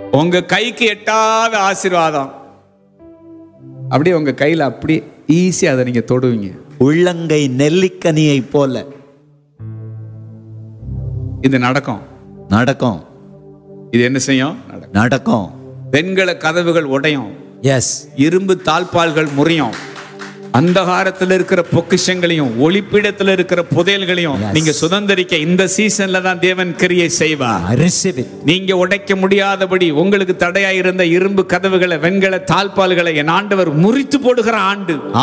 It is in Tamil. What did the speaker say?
உங்க கைக்கு எட்டாத ஆசீர்வாதம் அப்படியே உங்க கையில அப்படியே ஈஸியா அதை நீங்க தொடுவீங்க உள்ளங்கை நெல்லிக்கனியை போல இது நடக்கும் நடக்கும் இது என்ன செய்யும் நடக்கும் நடக்கும் பெண்கள கதவுகள் உடையும் எஸ் இரும்பு தாழ்பால்கள் முறியும் அந்தகாரத்தில் இருக்கிற பொக்கிஷங்களையும் ஒளிப்பிடத்தில் இருக்கிற புதையல்களையும் Yes. நீங்க சுதந்திரிக்க இந்த சீசன்ல தான் தேவன் கிரியை செய்வார் ஐ ரிசீவ் இட் நீங்க உடைக்க முடியாதபடி உங்களுக்கு தடையா இருந்த இரும்பு கதவுகளை வெண்கல தாழ்பால்களை என் ஆண்டவர் முறித்து போடுகிற ஆண்டு